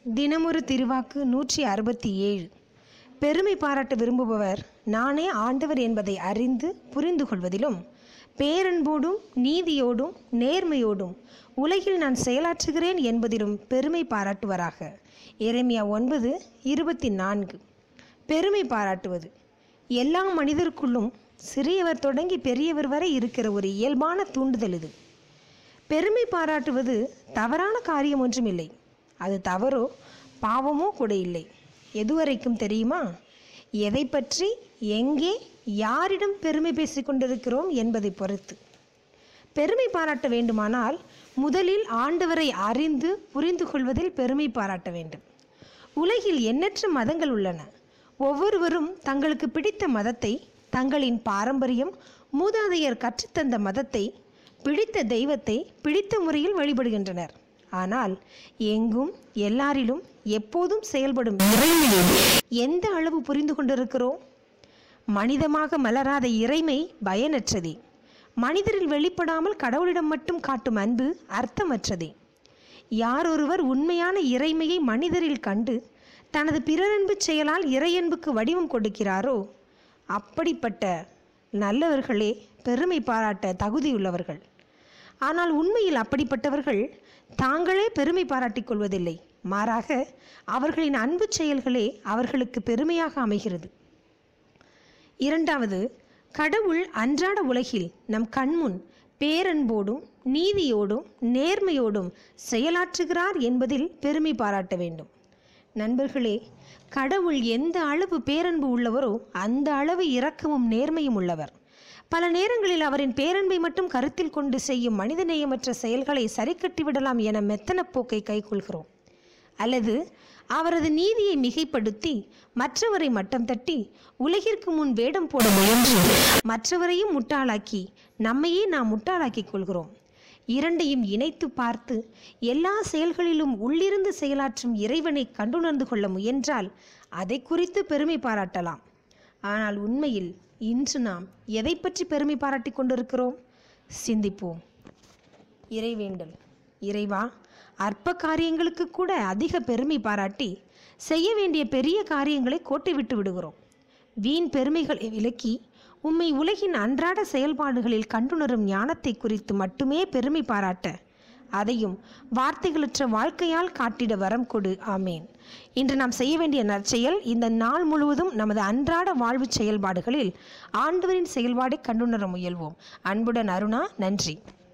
தினமொரு திருவாக்கு நூற்றி அறுபத்தி ஏழு பெருமை பாராட்ட விரும்புபவர் நானே ஆண்டவர் என்பதை அறிந்து புரிந்து கொள்வதிலும் பேரன்போடும் நீதியோடும் நேர்மையோடும் உலகில் நான் செயலாற்றுகிறேன் என்பதிலும் பெருமை பாராட்டுவராக எரேமியா ஒன்பது இருபத்தி நான்கு பெருமை பாராட்டுவது எல்லா மனிதருக்குள்ளும் சிறியவர் தொடங்கி பெரியவர் வரை இருக்கிற ஒரு இயல்பான தூண்டுதல் இது பெருமை பாராட்டுவது தவறான காரியம் ஒன்றுமில்லை அது தவறோ பாவமோ கூட இல்லை எதுவரைக்கும் தெரியுமா எதை பற்றி எங்கே யாரிடம் பெருமை பேசிக் கொண்டிருக்கிறோம் என்பதை பொறுத்து பெருமை பாராட்ட வேண்டுமானால் முதலில் ஆண்டவரை அறிந்து புரிந்து கொள்வதில் பெருமை பாராட்ட வேண்டும் உலகில் எண்ணற்ற மதங்கள் உள்ளன ஒவ்வொருவரும் தங்களுக்கு பிடித்த மதத்தை தங்களின் பாரம்பரியம் மூதாதையர் கற்றுத்தந்த மதத்தை பிடித்த தெய்வத்தை பிடித்த முறையில் வழிபடுகின்றனர் ஆனால் எங்கும் எல்லாரிலும் எப்போதும் செயல்படும் இறைமையை எந்த அளவு புரிந்து கொண்டிருக்கிறோம் மனிதமாக மலராத இறைமை பயனற்றதே மனிதரில் வெளிப்படாமல் கடவுளிடம் மட்டும் காட்டும் அன்பு அர்த்தமற்றதே யாரொருவர் உண்மையான இறைமையை மனிதரில் கண்டு தனது பிறரன்பு செயலால் இறையன்புக்கு வடிவம் கொடுக்கிறாரோ அப்படிப்பட்ட நல்லவர்களே பெருமை பாராட்ட தகுதியுள்ளவர்கள் ஆனால் உண்மையில் அப்படிப்பட்டவர்கள் தாங்களே பெருமை பாராட்டிக் கொள்வதில்லை மாறாக அவர்களின் அன்பு செயல்களே அவர்களுக்கு பெருமையாக அமைகிறது இரண்டாவது கடவுள் அன்றாட உலகில் நம் கண்முன் பேரன்போடும் நீதியோடும் நேர்மையோடும் செயலாற்றுகிறார் என்பதில் பெருமை பாராட்ட வேண்டும் நண்பர்களே கடவுள் எந்த அளவு பேரன்பு உள்ளவரோ அந்த அளவு இரக்கமும் நேர்மையும் உள்ளவர் பல நேரங்களில் அவரின் பேரன்பை மட்டும் கருத்தில் கொண்டு செய்யும் மனிதநேயமற்ற செயல்களை சரிக்கட்டிவிடலாம் என மெத்தன போக்கை கைக்கொள்கிறோம் அல்லது அவரது நீதியை மிகைப்படுத்தி மற்றவரை மட்டம் தட்டி உலகிற்கு முன் வேடம் போட முயன்று மற்றவரையும் முட்டாளாக்கி நம்மையே நாம் முட்டாளாக்கிக் கொள்கிறோம் இரண்டையும் இணைத்து பார்த்து எல்லா செயல்களிலும் உள்ளிருந்து செயலாற்றும் இறைவனை கண்டுணர்ந்து கொள்ள முயன்றால் அதை குறித்து பெருமை பாராட்டலாம் ஆனால் உண்மையில் இன்று நாம் எதை பற்றி பெருமை பாராட்டிக் கொண்டிருக்கிறோம் சிந்திப்போம் இறைவேண்டல் இறைவா அற்ப காரியங்களுக்கு கூட அதிக பெருமை பாராட்டி செய்ய வேண்டிய பெரிய காரியங்களை கோட்டை விட்டு விடுகிறோம் வீண் பெருமைகளை விலக்கி உம்மை உலகின் அன்றாட செயல்பாடுகளில் கண்டுணரும் ஞானத்தை குறித்து மட்டுமே பெருமை பாராட்ட அதையும் வார்த்தைகளற்ற வாழ்க்கையால் காட்டிட வரம் கொடு ஆமேன் இன்று நாம் செய்ய வேண்டிய நற்செயல் இந்த நாள் முழுவதும் நமது அன்றாட வாழ்வு செயல்பாடுகளில் ஆண்டவரின் செயல்பாடை கண்டுணர முயல்வோம் அன்புடன் அருணா நன்றி